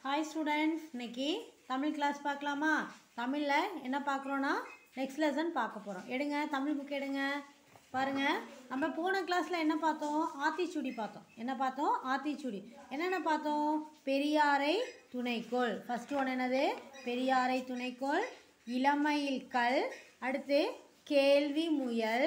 hi students இன்னைக்கு Tamil class பார்க்கலாமா தமிழில் என்ன பார்க்குறோன்னா நெக்ஸ்ட் லெசன் பார்க்க போகிறோம் எடுங்க தமிழ் புக் எடுங்க பாருங்கள் நம்ம போன கிளாஸில் என்ன பார்த்தோம் ஆத்திச்சூடி பார்த்தோம் என்ன பார்த்தோம் ஆத்திச்சூடி என்னென்ன பார்த்தோம் பெரியாரை துணைக்கோள் ஃபஸ்ட்டு ஒன்று என்னது பெரியாரை துணைக்கோள் இளமையில் கல் அடுத்து கேள்வி முயல்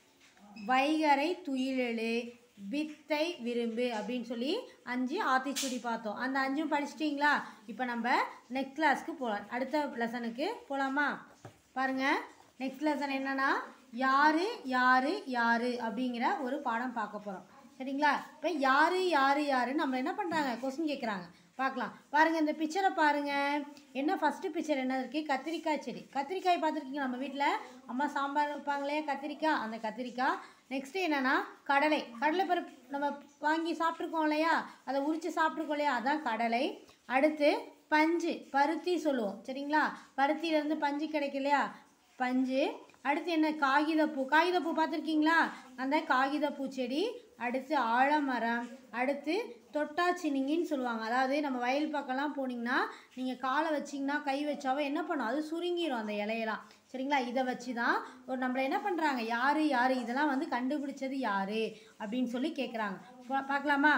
வைகரை துயிலெழு வித்தை விரும்பு அப்படின்னு சொல்லி அஞ்சு ஆத்திச்சூடி பார்த்தோம் அந்த அஞ்சும் படிச்சிட்டிங்களா இப்போ நம்ம நெக்ஸ்ட் கிளாஸ்க்கு போகலாம் அடுத்த லெசனுக்கு போகலாமா பாருங்க நெக்ஸ்ட் லெசன் என்னன்னா யாரு யாரு யாரு அப்படிங்கிற ஒரு பாடம் பார்க்க போகிறோம் சரிங்களா இப்போ யாரு யாரு யாருன்னு நம்ம என்ன பண்ணுறாங்க கொஸ்டின் கேட்குறாங்க பார்க்கலாம் பாருங்க இந்த பிக்சரை பாருங்க என்ன ஃபர்ஸ்ட் பிக்சர் என்ன இருக்கு கத்திரிக்காய் செடி கத்திரிக்காய் பார்த்துருக்கீங்க நம்ம வீட்டில் அம்மா சாம்பார் வைப்பாங்களே கத்திரிக்காய் அந்த கத்திரிக்காய் நெக்ஸ்ட் என்னன்னா கடலை கடலை பருப்பு நம்ம வாங்கி சாப்பிட்ருக்கோம் இல்லையா அதை உரித்து சாப்பிட்ருக்கோம் இல்லையா அதான் கடலை அடுத்து பஞ்சு பருத்தி சொல்லுவோம் சரிங்களா பருத்தியிலேருந்து பஞ்சு கிடைக்கும் இல்லையா பஞ்சு அடுத்து என்ன காகிதப்பூ காகிதப்பூ பார்த்துருக்கீங்களா அந்த காகிதப்பூ செடி அடுத்து ஆலமரம் அடுத்து தொட்டாச்சினிங்கின்னு சொல்லுவாங்க அதாவது நம்ம வயல் பக்கம்லாம் போனீங்கன்னா நீங்கள் காலை வச்சிங்கன்னா கை வச்சாவோ என்ன பண்ணும் அது சுருங்கிரும் அந்த இலையெல்லாம் சரிங்களா இதை வச்சு தான் ஒரு நம்மளை என்ன பண்ணுறாங்க யார் யார் இதெல்லாம் வந்து கண்டுபிடிச்சது யார் அப்படின்னு சொல்லி கேட்குறாங்க பா- பார்க்கலாமா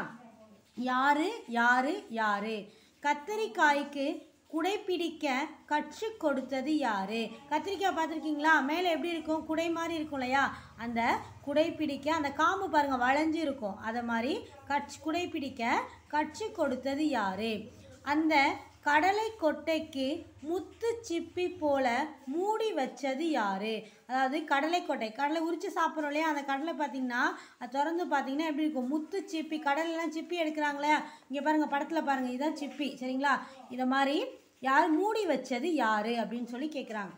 யாரு யாரு யாரு கத்தரிக்காய்க்கு குடைப்பிடிக்க கற்றுக் கொடுத்தது யாரு கத்திரிக்காய் பார்த்துருக்கீங்களா மேலே எப்படி இருக்கும் குடை மாதிரி இருக்கும் இல்லையா அந்த குடைப்பிடிக்க அந்த காம்பு பாருங்க வளைஞ்சு இருக்கும் அதை மாதிரி கட்சி குடைப்பிடிக்க கற்றுக் கொடுத்தது யாரு அந்த கடலை கொட்டைக்கு முத்து சிப்பி போல மூடி வச்சது யாரு அதாவது கடலை கொட்டை கடலை உரிச்சு சாப்பிட்றோம் இல்லையா அந்த கடலை பார்த்தீங்கன்னா அது திறந்து பார்த்தீங்கன்னா எப்படி இருக்கும் முத்து சிப்பி கடலைலாம் சிப்பி எடுக்கிறாங்களே இங்கே பாருங்க படத்தில் பாருங்க இதுதான் சிப்பி சரிங்களா இதை மாதிரி யார் மூடி வச்சது யாரு அப்படின்னு சொல்லி கேட்குறாங்க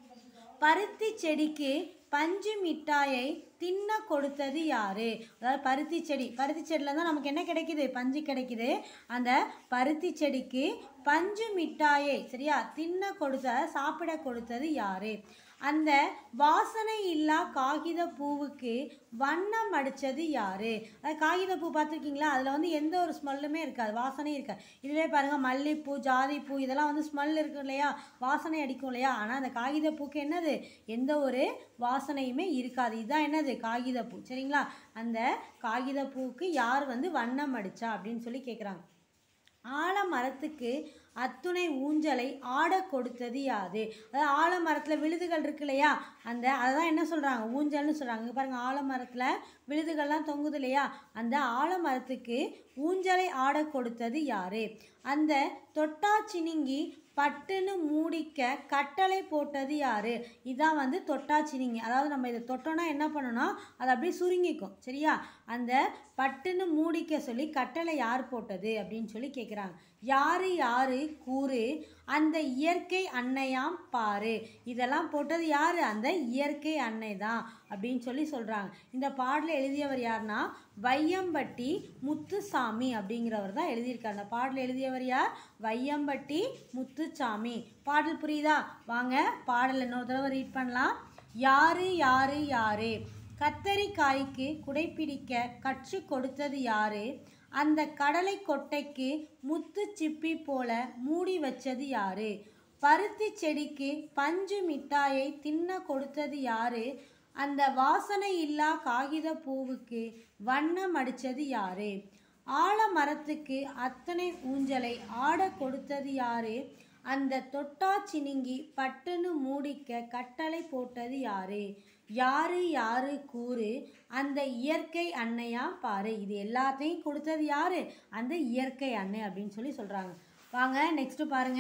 பருத்தி செடிக்கு பஞ்சு மிட்டாயை தின்ன கொடுத்தது யாரு அதாவது பருத்தி செடி பருத்தி செடியில் தான் நமக்கு என்ன கிடைக்குது பஞ்சு கிடைக்குது அந்த பருத்தி செடிக்கு பஞ்சு மிட்டாயை சரியா தின்ன கொடுத்த சாப்பிட கொடுத்தது யாரு அந்த வாசனை இல்லா காகித பூவுக்கு வண்ணம் அடித்தது யாரு அதாவது காகித பூ பார்த்துருக்கீங்களா அதில் வந்து எந்த ஒரு ஸ்மெல்லுமே இருக்காது வாசனையும் இருக்காது இதுவே பாருங்கள் மல்லிப்பூ ஜாதிப்பூ இதெல்லாம் வந்து ஸ்மெல் இருக்கும் இல்லையா வாசனை அடிக்கும் இல்லையா ஆனால் அந்த காகித பூக்கு என்னது எந்த ஒரு வாசனையுமே இருக்காது இதுதான் என்னது காகித பூ சரிங்களா அந்த காகித பூக்கு யார் வந்து வண்ணம் அடிச்சா அப்படின்னு சொல்லி கேட்குறாங்க ஆலமரத்துக்கு அத்துணை ஊஞ்சலை ஆட கொடுத்தது யாது அதாவது ஆலமரத்தில் விழுதுகள் இருக்கு இல்லையா அந்த அதான் என்ன சொல்கிறாங்க ஊஞ்சல்னு சொல்கிறாங்க இங்க பாருங்க ஆலமரத்தில் விழுதுகள்லாம் தொங்குது இல்லையா அந்த ஆலமரத்துக்கு ஊஞ்சலை ஆட கொடுத்தது யாரு அந்த தொட்டா சினிங்கி பட்டுன்னு மூடிக்க கட்டளை போட்டது யாரு இதான் வந்து தொட்டா சினிங்கி அதாவது நம்ம இதை தொட்டோன்னா என்ன பண்ணணும் அது அப்படியே சுருங்கிக்கும் சரியா அந்த பட்டுன்னு மூடிக்க சொல்லி கட்டளை யார் போட்டது அப்படின்னு சொல்லி கேட்குறாங்க யாரு யாரு கூறு அந்த இயற்கை அன்னையாம் பாரு இதெல்லாம் போட்டது யாரு அந்த இயற்கை அன்னை தான் அப்படின்னு சொல்லி சொல்கிறாங்க இந்த பாடலை எழுதியவர் யாருன்னா வையம்பட்டி முத்துசாமி அப்படிங்கிறவர் தான் எழுதியிருக்காரு அந்த பாடல் எழுதியவர் யார் வையம்பட்டி முத்துசாமி பாடல் புரியுதா வாங்க பாடல் இன்னொரு தடவை ரீட் பண்ணலாம் யாரு யாரு யாரு கத்தரிக்காய்க்கு குடைப்பிடிக்க கற்றுக் கொடுத்தது யாரு அந்த கடலை கொட்டைக்கு முத்து சிப்பி போல மூடி வச்சது யாரு பருத்தி செடிக்கு பஞ்சு மிட்டாயை தின்ன கொடுத்தது யாரு அந்த வாசனை இல்லா காகித பூவுக்கு வண்ணம் அடிச்சது யாரு ஆலமரத்துக்கு அத்தனை ஊஞ்சலை ஆட கொடுத்தது யாரு அந்த தொட்டா சினிங்கி பட்டுன்னு மூடிக்க கட்டளை போட்டது யாரு யாரு யாரு கூறு அந்த இயற்கை அன்னையா பாரு இது எல்லாத்தையும் கொடுத்தது யாரு அந்த இயற்கை அன்னை அப்படின்னு சொல்லி சொல்றாங்க வாங்க நெக்ஸ்ட் பாருங்க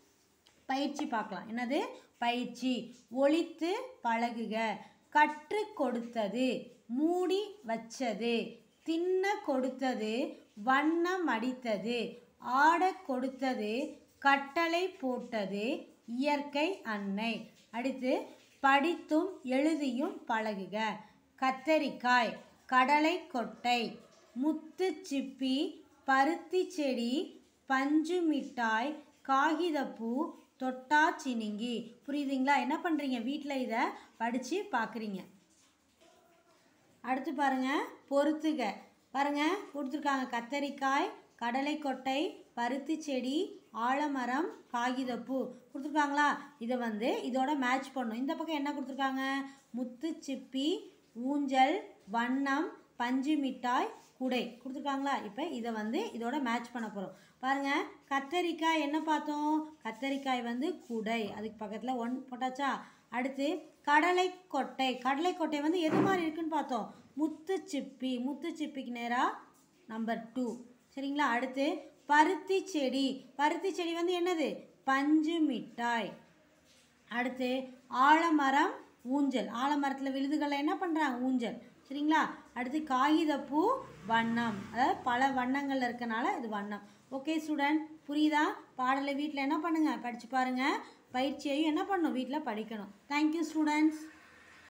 பயிற்சி பார்க்கலாம் என்னது பயிற்சி ஒழித்து பழகுக கற்றுக் கொடுத்தது மூடி வச்சது தின்ன கொடுத்தது வண்ணம் அடித்தது ஆடக் கொடுத்தது கட்டளை போட்டது இயற்கை அன்னை அடுத்து படித்தும் எழுதியும் பழகுக கத்தரிக்காய் கடலை கொட்டை முத்து சிப்பி பருத்தி செடி பஞ்சு மிட்டாய் காகிதப்பூ தொட்டா சினிங்கி புரியுதுங்களா என்ன பண்ணுறீங்க வீட்டில் இதை படித்து பார்க்குறீங்க அடுத்து பாருங்க பொறுத்துக பாருங்க கொடுத்துருக்காங்க கத்தரிக்காய் கடலை கொட்டை பருத்தி செடி ஆலமரம் காகிதப்பூ கொடுத்துருக்காங்களா இதை வந்து இதோட மேட்ச் பண்ணும் இந்த பக்கம் என்ன கொடுத்துருக்காங்க முத்து சிப்பி ஊஞ்சல் வண்ணம் பஞ்சு மிட்டாய் குடை கொடுத்துருக்காங்களா இப்போ இதை வந்து இதோட மேட்ச் பண்ண போகிறோம் பாருங்க கத்தரிக்காய் என்ன பார்த்தோம் கத்தரிக்காய் வந்து குடை அதுக்கு பக்கத்தில் ஒன் போட்டாச்சா அடுத்து கடலை கொட்டை கடலை கொட்டை வந்து எது மாதிரி இருக்குன்னு பார்த்தோம் முத்து சிப்பி முத்து சிப்பிக்கு நேராக நம்பர் டூ சரிங்களா அடுத்து பருத்தி செடி பருத்தி செடி வந்து என்னது பஞ்சு மிட்டாய் அடுத்து ஆலமரம் ஊஞ்சல் ஆலமரத்தில் விழுதுகளில் என்ன பண்ணுறாங்க ஊஞ்சல் சரிங்களா அடுத்து காகிதப்பூ வண்ணம் அதாவது பல வண்ணங்கள்ல இருக்கனால இது வண்ணம் ஓகே ஸ்டூடெண்ட் புரியுதா பாடலை வீட்டில் என்ன பண்ணுங்கள் படித்து பாருங்கள் பயிற்சியையும் என்ன பண்ணணும் வீட்டில் படிக்கணும் தேங்க்யூ ஸ்டூடெண்ட்ஸ்